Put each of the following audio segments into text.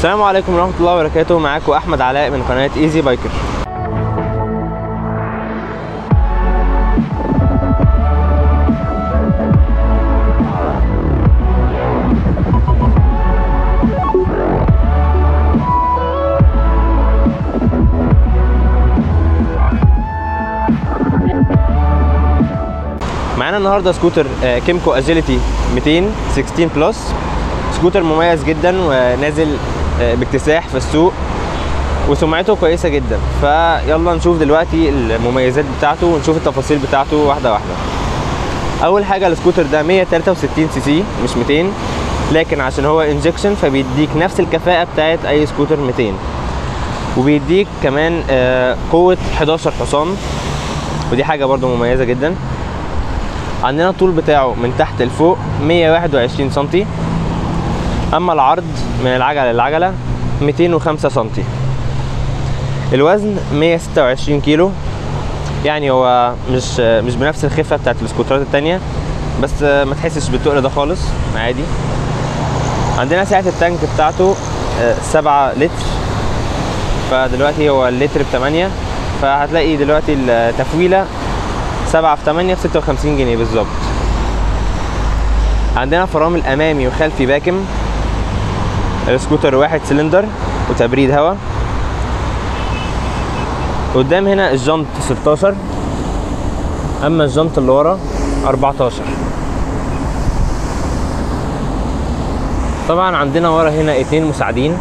السلام عليكم ورحمة الله وبركاته معاكم أحمد علاء من قناة ايزي بايكر معانا النهارده سكوتر آه، كيمكو اجيليتي 200 16 بلس سكوتر مميز جدا ونازل آه، باكتساح في السوق وسمعته كويسه جدا فيلا نشوف دلوقتي المميزات بتاعته ونشوف التفاصيل بتاعته واحده واحده اول حاجه السكوتر ده 163 سي سي مش 200 لكن عشان هو انجكشن فبيديك نفس الكفاءه بتاعت اي سكوتر 200 وبيديك كمان آه، قوه 11 حصان ودي حاجه برضو مميزه جدا عندنا الطول بتاعه من تحت لفوق 121 سنتي اما العرض من العجله للعجله 205 سنتي الوزن 126 كيلو يعني هو مش مش بنفس الخفه بتاعت السكوترات التانية بس ما تحسش بالتقل ده خالص عادي عندنا سعه التانك بتاعته 7 لتر فدلوقتي هو اللتر ب 8 فهتلاقي دلوقتي التفويله 7 في 8 ب 56 جنيه بالظبط عندنا فرامل امامي وخلفي باكم السكوتر واحد سلندر وتبريد هواء قدام هنا الجنط 16 اما الجنط اللي ورا 14 طبعا عندنا ورا هنا اتنين مساعدين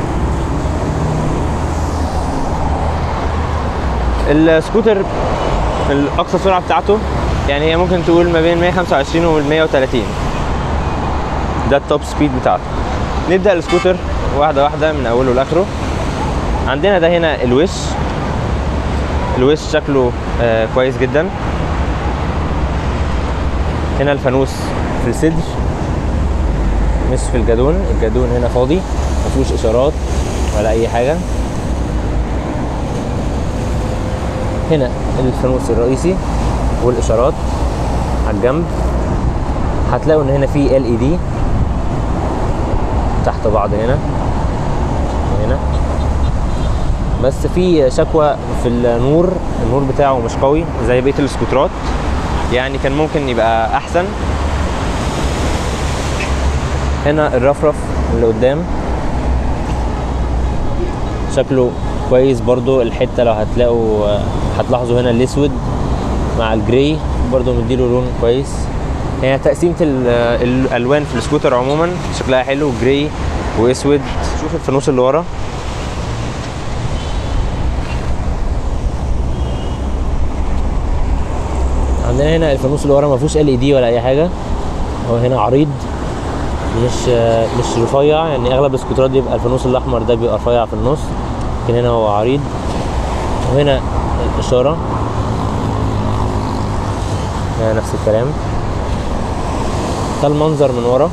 السكوتر الاقصى سرعه بتاعته يعني هي ممكن تقول ما بين 125 و 130 ده التوب سبيد بتاعته نبدا السكوتر واحده واحده من اوله لاخره عندنا ده هنا الوش الوش شكله آه كويس جدا هنا الفانوس في الصدر مش في الجادون الجادون هنا فاضي مفيهوش اشارات ولا اي حاجه هنا الفانوس الرئيسي والاشارات على الجنب هتلاقوا ان هنا في ال اي دي تحت بعض هنا وهنا بس في شكوى في النور النور بتاعه مش قوي زي بقيه السكوترات يعني كان ممكن يبقى احسن هنا الرفرف اللي قدام شكله كويس برضو الحته لو هتلاقوا هتلاحظوا هنا الاسود مع الجراي برضو مديله لون كويس هي تقسيمه الالوان في السكوتر عموما شكلها حلو جراي واسود شوف الفانوس اللي ورا عندنا هنا الفانوس اللي ورا ما فيهوش ال اي دي ولا اي حاجه هو هنا عريض مش مش رفيع يعني اغلب السكوترات بيبقى الفانوس الاحمر ده بيبقى رفيع في النص لكن هنا هو عريض وهنا الاشاره هنا نفس الكلام ده المنظر من ورا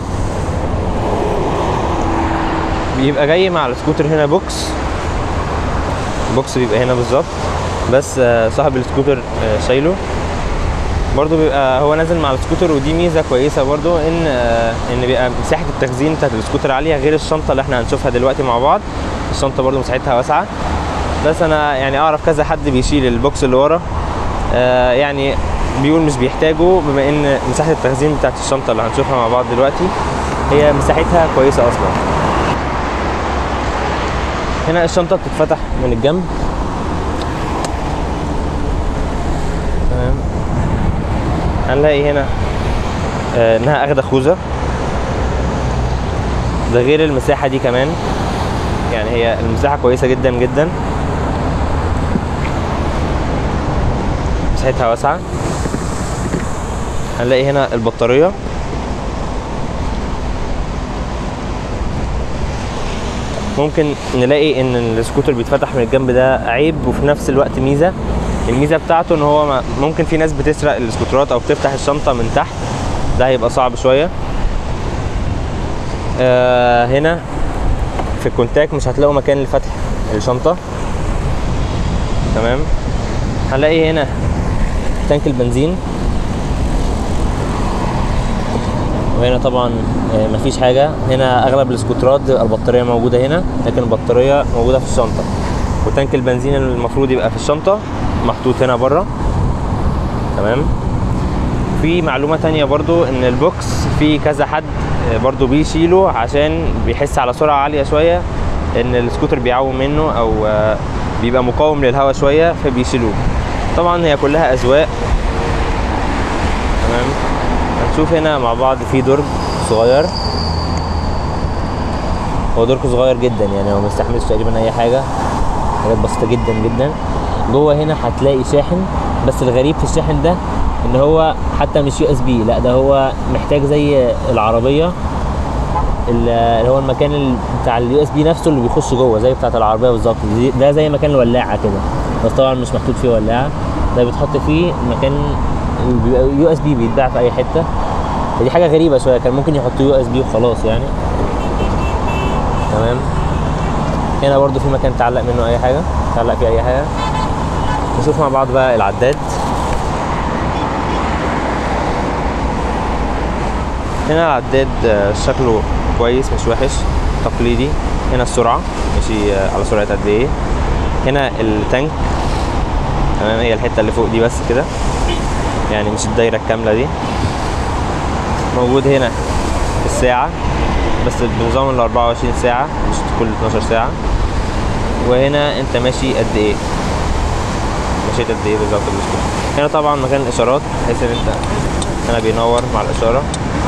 بيبقى جاي مع السكوتر هنا بوكس بوكس بيبقى هنا بالظبط بس صاحب السكوتر شايله برضو بيبقى هو نازل مع السكوتر ودي ميزه كويسه برضو ان ان بيبقى مساحه التخزين بتاعت السكوتر عاليه غير الشنطه اللي احنا هنشوفها دلوقتي مع بعض الشنطه برضو مساحتها واسعه بس انا يعني اعرف كذا حد بيشيل البوكس اللي ورا آه يعني بيقول مش بيحتاجه بما ان مساحه التخزين بتاعت الشنطه اللي هنشوفها مع بعض دلوقتي هي مساحتها كويسه اصلا هنا الشنطه بتتفتح من الجنب تمام هنلاقي هنا آه انها اخده خوذه ده غير المساحه دي كمان يعني هي المساحه كويسه جدا جدا مساحتها واسعه هنلاقي هنا البطاريه ممكن نلاقي ان السكوتر بيتفتح من الجنب ده عيب وفي نفس الوقت ميزه الميزه بتاعته ان هو ممكن في ناس بتسرق السكوترات او بتفتح الشنطه من تحت ده هيبقى صعب شويه آه هنا في الكونتاك مش هتلاقوا مكان لفتح الشنطه تمام هنلاقي هنا تانك البنزين وهنا طبعا آه، مفيش حاجه هنا اغلب السكوترات بتبقى البطاريه موجوده هنا لكن البطاريه موجوده في الشنطه وتانك البنزين اللي المفروض يبقى في الشنطه محطوط هنا بره تمام في معلومة تانية برضو ان البوكس في كذا حد آه، برضو بيشيله عشان بيحس على سرعة عالية شوية ان السكوتر بيعوم منه او آه، بيبقى مقاوم للهواء شوية فبيشيلوه طبعا هي كلها اذواق تمام هنشوف هنا مع بعض في درج صغير هو درج صغير جدا يعني هو مستحملش تقريبا اي حاجة حاجات بسيطة جدا جدا جوه هنا هتلاقي شاحن بس الغريب في الشاحن ده ان هو حتى مش يو اس بي لا ده هو محتاج زي العربية ال- اللي هو المكان ال- بتاع اليو اس بي نفسه اللي بيخش جوه زي بتاعت العربية بالظبط دي- ده زي مكان الولاعة كده بس طبعا مش محطوط فيه ولاعة ده بيتحط فيه مكان يو اس بي بيتباع في اي حتة فدي حاجة غريبة شوية كان ممكن يحطوا يو اس بي وخلاص يعني تمام هنا برضو في مكان تعلق منه اي حاجه تعلق فيه اي حاجه نشوف مع بعض بقى العداد هنا العداد آه، شكله كويس مش وحش تقليدي هنا السرعة ماشي آه، على سرعة قد ايه هنا التانك تمام هي الحتة اللي فوق دي بس كده يعني مش الدايرة الكاملة دي موجود هنا الساعة بس بنظام ال 24 ساعة مش كل 12 ساعة وهنا انت ماشي قد ايه مشيت قد ايه بالظبط بالسكوتر هنا طبعا مكان الاشارات بحيث ان انت هنا بينور مع الاشاره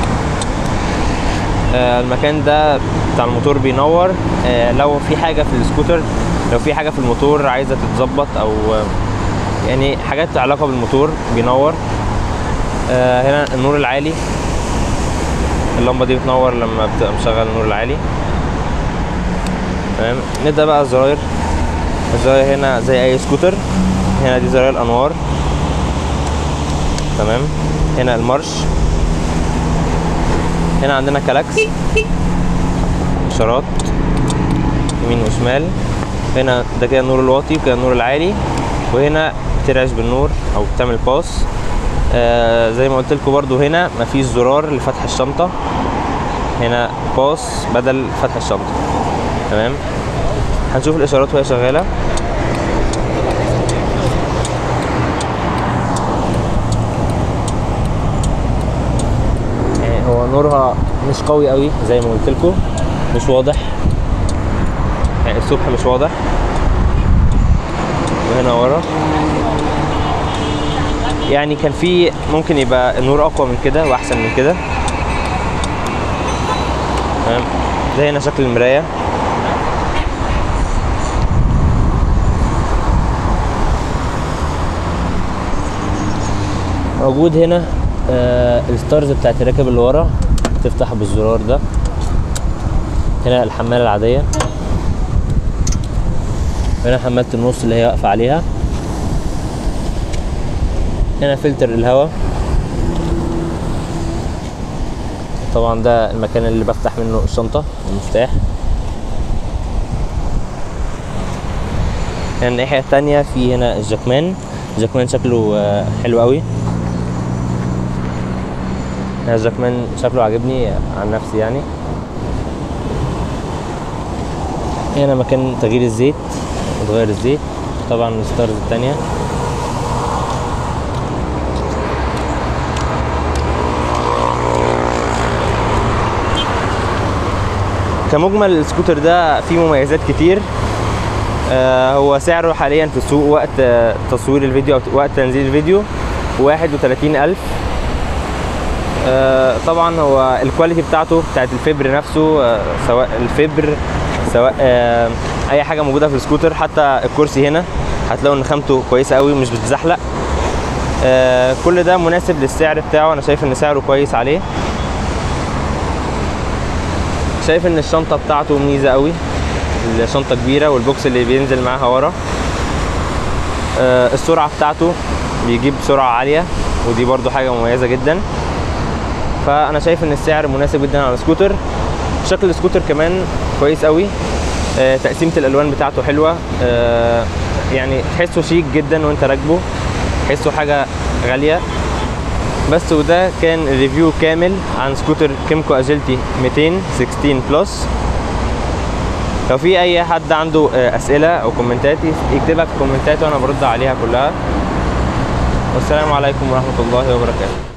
آه، المكان ده بتاع الموتور بينور آه، لو في حاجه في السكوتر لو في حاجه في الموتور عايزه تتظبط او آه، يعني حاجات علاقه بالموتور بينور آه، هنا النور العالي اللمبه دي بتنور لما بتبقى مشغل النور العالي تمام نبدا بقى الزراير الزراير هنا زي اي سكوتر هنا دي زراير الانوار تمام هنا المارش هنا عندنا كلاكس اشارات يمين وشمال هنا ده كده النور الواطي وكده النور العالي وهنا ترعش بالنور او بتعمل باس آه زي ما قلت لكم برضو هنا مفيش زرار لفتح الشنطه هنا باس بدل فتح الشنطه تمام هنشوف الاشارات وهي شغاله يعني هو نورها مش قوي قوي زي ما قلت لكم مش واضح يعني الصبح مش واضح وهنا ورا يعني كان في ممكن يبقى النور اقوى من كده واحسن من كده تمام ده هنا شكل المرايه موجود هنا آه الستارز بتاعت الراكب اللي ورا تفتح بالزرار ده هنا الحمالة العادية هنا حمالة النص اللي هي واقفة عليها هنا فلتر الهواء طبعا ده المكان اللي بفتح منه الشنطة المفتاح هنا الناحيه التانية في هنا الجاكمان الجاكمان شكله آه، حلو قوي هنا الجاكمان شكله عاجبني عن نفسي يعني هنا مكان تغيير الزيت وتغير الزيت طبعا الستارز التانية كمجمل السكوتر ده فيه مميزات كتير آه هو سعره حاليا في السوق وقت آه، تصوير الفيديو او وقت تنزيل الفيديو 31000 آه طبعا هو الكواليتي بتاعته بتاعت الفبر نفسه آه سواء الفبر سواء آه اي حاجه موجوده في السكوتر حتى الكرسي هنا هتلاقوا ان خامته كويسه قوي مش بتزحلق آه كل ده مناسب للسعر بتاعه انا شايف ان سعره كويس عليه شايف ان الشنطه بتاعته ميزه قوي الشنطه كبيره والبوكس اللي بينزل معاها ورا آه، السرعه بتاعته بيجيب سرعه عاليه ودي برضو حاجه مميزه جدا فانا شايف ان السعر مناسب جدا على السكوتر شكل السكوتر كمان كويس قوي آه، تقسيمه الالوان بتاعته حلوه آه، يعني تحسه شيك جدا وانت راكبه تحسه حاجه غاليه بس وده كان الريفيو كامل عن سكوتر كيمكو اجيلتي 216 بلس لو في اي حد عنده آه، اسئله او كومنتات يكتبها في الكومنتات وانا برد عليها كلها والسلام عليكم ورحمه الله وبركاته